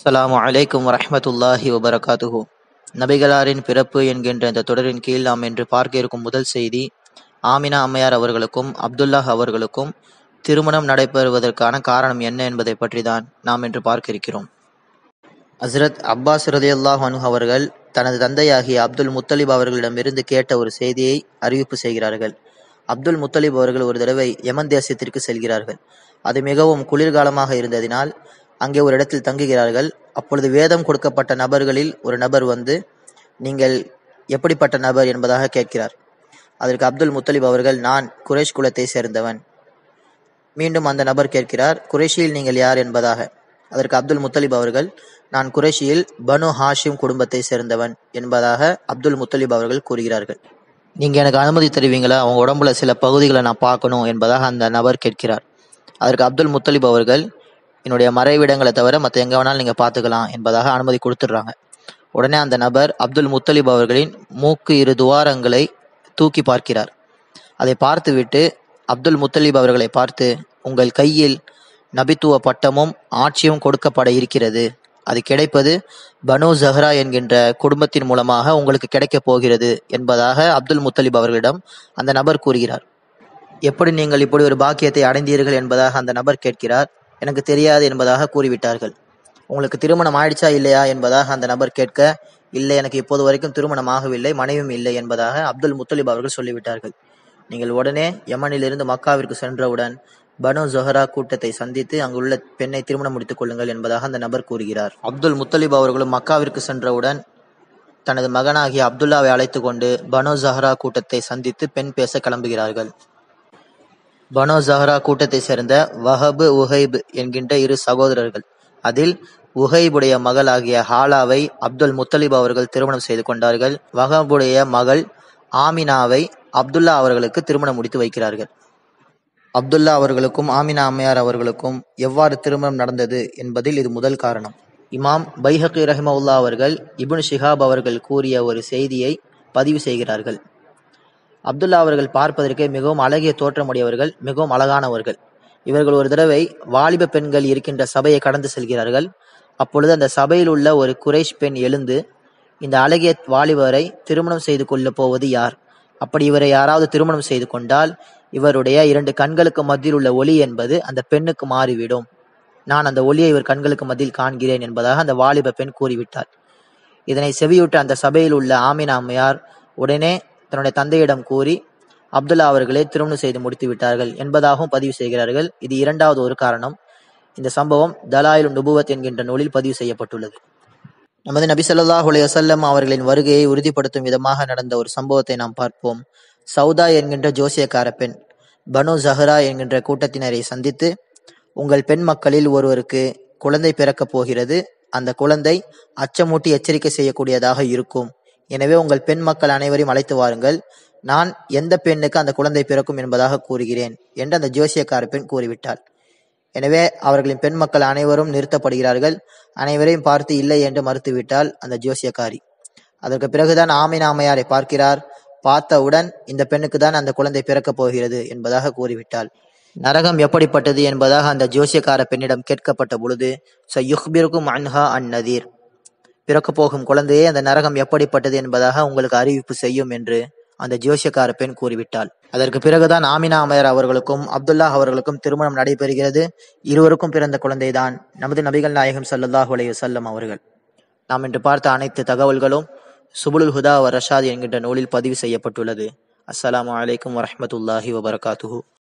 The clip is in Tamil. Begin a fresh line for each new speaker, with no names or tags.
அஸ்ஸலாமு அலைக்கும் வரஹ்மத்துல்லாஹி வபரகாத்துஹு நபிகளாரின் பிறப்பு என்கின்ற இந்த தொடரின் கீழ் நாம் இன்று பார்க்க இருக்கும் முதல் செய்தி ஆமினா அம்மையார் அவர்களுக்கும் அப்துல்லாஹ் அவர்களுக்கும் திருமணம் நடைபெறுவதற்கான காரணம் என்ன என்பதை பற்றி தான் நாம் இன்று பார்க்க இருக்கிறோம் ஹஸ்ரத் அப்பாஸ் ரலியல்லாஹு அன்ஹு அவர்கள் தனது தந்தையாகிய அப்துல் முத்தலிப் அவர்களிடமிருந்து கேட்ட ஒரு செய்தியை அறிவிப்பு செய்கிறார்கள் அப்துல் முத்தலிப் அவர்கள் ஒரு தடவை யமன் தேசத்திற்கு செல்கிறார்கள் அது மிகவும் குளிர்காலமாக இருந்ததினால் அங்கே ஒரு இடத்தில் தங்குகிறார்கள் அப்பொழுது வேதம் கொடுக்கப்பட்ட நபர்களில் ஒரு நபர் வந்து நீங்கள் எப்படிப்பட்ட நபர் என்பதாக கேட்கிறார் அதற்கு அப்துல் முத்தலிப் அவர்கள் நான் குறைஷ் குலத்தை சேர்ந்தவன் மீண்டும் அந்த நபர் கேட்கிறார் குறைஷியில் நீங்கள் யார் என்பதாக அதற்கு அப்துல் முத்தலிப் அவர்கள் நான் குறைஷியில் பனு ஹாஷிம் குடும்பத்தை சேர்ந்தவன் என்பதாக அப்துல் முத்தலிப் அவர்கள் கூறுகிறார்கள் நீங்க எனக்கு அனுமதி தருவீங்களா அவங்க உடம்புல சில பகுதிகளை நான் பார்க்கணும் என்பதாக அந்த நபர் கேட்கிறார் அதற்கு அப்துல் முத்தலிப் அவர்கள் என்னுடைய மறைவிடங்களை தவிர மற்ற எங்க வேணாலும் நீங்க பார்த்துக்கலாம் என்பதாக அனுமதி கொடுத்துடுறாங்க உடனே அந்த நபர் அப்துல் முத்தலிப் அவர்களின் மூக்கு இரு துவாரங்களை தூக்கி பார்க்கிறார் அதை பார்த்துவிட்டு அப்துல் முத்தலிப் அவர்களை பார்த்து உங்கள் கையில் நபித்துவ பட்டமும் ஆட்சியும் கொடுக்கப்பட இருக்கிறது அது கிடைப்பது பனு ஜஹ்ரா என்கின்ற குடும்பத்தின் மூலமாக உங்களுக்கு கிடைக்கப் போகிறது என்பதாக அப்துல் முத்தலிப் அவர்களிடம் அந்த நபர் கூறுகிறார் எப்படி நீங்கள் இப்படி ஒரு பாக்கியத்தை அடைந்தீர்கள் என்பதாக அந்த நபர் கேட்கிறார் எனக்கு தெரியாது என்பதாக கூறிவிட்டார்கள் உங்களுக்கு திருமணம் ஆயிடுச்சா இல்லையா என்பதாக அந்த நபர் கேட்க இல்லை எனக்கு இப்போது வரைக்கும் திருமணம் ஆகவில்லை மனைவியும் இல்லை என்பதாக அப்துல் முத்தலிப் அவர்கள் சொல்லிவிட்டார்கள் நீங்கள் உடனே யமனிலிருந்து மக்காவிற்கு சென்றவுடன் பனு ஜொஹரா கூட்டத்தை சந்தித்து அங்குள்ள பெண்ணை திருமணம் முடித்துக் கொள்ளுங்கள் என்பதாக அந்த நபர் கூறுகிறார் அப்துல் முத்தலிப் அவர்களும் மக்காவிற்கு சென்றவுடன் தனது மகனாகிய அப்துல்லாவை அழைத்து கொண்டு பனு ஜஹரா கூட்டத்தை சந்தித்து பெண் பேச கிளம்புகிறார்கள் பனோ ஜஹரா கூட்டத்தை சேர்ந்த வஹபு உஹைப் என்கின்ற இரு சகோதரர்கள் அதில் உஹைபுடைய மகளாகிய ஹாலாவை அப்துல் முத்தலிப் அவர்கள் திருமணம் செய்து கொண்டார்கள் வஹபுடைய மகள் ஆமினாவை அப்துல்லா அவர்களுக்கு திருமணம் முடித்து வைக்கிறார்கள் அப்துல்லா அவர்களுக்கும் ஆமினா அம்மையார் அவர்களுக்கும் எவ்வாறு திருமணம் நடந்தது என்பதில் இது முதல் காரணம் இமாம் பைஹகி ரஹிமவுல்லா அவர்கள் இப்னு ஷிஹாப் அவர்கள் கூறிய ஒரு செய்தியை பதிவு செய்கிறார்கள் அப்துல்லா அவர்கள் பார்ப்பதற்கு மிகவும் அழகிய தோற்றமுடையவர்கள் மிகவும் அழகானவர்கள் இவர்கள் ஒரு தடவை வாலிப பெண்கள் இருக்கின்ற சபையை கடந்து செல்கிறார்கள் அப்பொழுது அந்த சபையில் உள்ள ஒரு குறைஷ் பெண் எழுந்து இந்த அழகிய வாலிபரை திருமணம் செய்து கொள்ளப் போவது யார் அப்படி இவரை யாராவது திருமணம் செய்து கொண்டால் இவருடைய இரண்டு கண்களுக்கு மத்தியில் உள்ள ஒளி என்பது அந்த பெண்ணுக்கு மாறிவிடும் நான் அந்த ஒளியை இவர் கண்களுக்கு மத்தியில் காண்கிறேன் என்பதாக அந்த வாலிப பெண் கூறிவிட்டார் இதனை செவியுற்ற அந்த சபையில் உள்ள ஆமினா அம்மையார் உடனே தன்னுடைய தந்தையிடம் கூறி அப்துல்லா அவர்களே திருமணம் செய்து முடித்து விட்டார்கள் என்பதாகவும் பதிவு செய்கிறார்கள் இது இரண்டாவது ஒரு காரணம் இந்த சம்பவம் தலாயில் நுபுவத் என்கின்ற நூலில் பதிவு செய்யப்பட்டுள்ளது நமது நபி ஸல்லல்லாஹு அலைஹி வஸல்லம் அவர்களின் வருகையை உறுதிப்படுத்தும் விதமாக நடந்த ஒரு சம்பவத்தை நாம் பார்ப்போம் சௌதா என்கின்ற ஜோசியக்கார பெண் பனு ஜஹரா என்கின்ற கூட்டத்தினரை சந்தித்து உங்கள் பெண் மக்களில் ஒருவருக்கு குழந்தை பிறக்கப் போகிறது அந்த குழந்தை அச்சமூட்டி எச்சரிக்கை செய்யக்கூடியதாக இருக்கும் எனவே உங்கள் பெண் மக்கள் அனைவரையும் அழைத்து வாருங்கள் நான் எந்த பெண்ணுக்கு அந்த குழந்தை பிறக்கும் என்பதாக கூறுகிறேன் என்று அந்த ஜோசியக்கார பெண் கூறிவிட்டாள் எனவே அவர்களின் பெண் மக்கள் அனைவரும் நிறுத்தப்படுகிறார்கள் அனைவரையும் பார்த்து இல்லை என்று மறுத்துவிட்டால் அந்த ஜோசியக்காரி அதற்கு பிறகுதான் ஆமினா அம்மையாரை பார்க்கிறார் பார்த்தவுடன் இந்த பெண்ணுக்கு தான் அந்த குழந்தை பிறக்கப் போகிறது என்பதாக கூறிவிட்டாள் நரகம் எப்படிப்பட்டது என்பதாக அந்த ஜோசியக்கார பெண்ணிடம் கேட்கப்பட்ட பொழுது ச யுஹ்பிருக்கும் அன்ஹா அன் நதீர் பிறக்கப் போகும் குழந்தையே அந்த நரகம் எப்படிப்பட்டது என்பதாக உங்களுக்கு அறிவிப்பு செய்யும் என்று அந்த ஜோசியக்கார பெண் கூறிவிட்டாள் அதற்கு பிறகுதான் ஆமினா அமையர் அவர்களுக்கும் அப்துல்லா அவர்களுக்கும் திருமணம் நடைபெறுகிறது இருவருக்கும் பிறந்த குழந்தைதான் நமது நபிகள் நாயகம் சல்லல்லாஹு அலைஹி வஸல்லம் அவர்கள் நாம் இன்று பார்த்த அனைத்து தகவல்களும் சுபுலுல் ஹுதா வ ரஷாத் என்கின்ற நூலில் பதிவு செய்யப்பட்டுள்ளது அஸ்ஸலாமு அலைக்கும் வரஹ்மத்துல்லாஹி வபரகாத்துஹு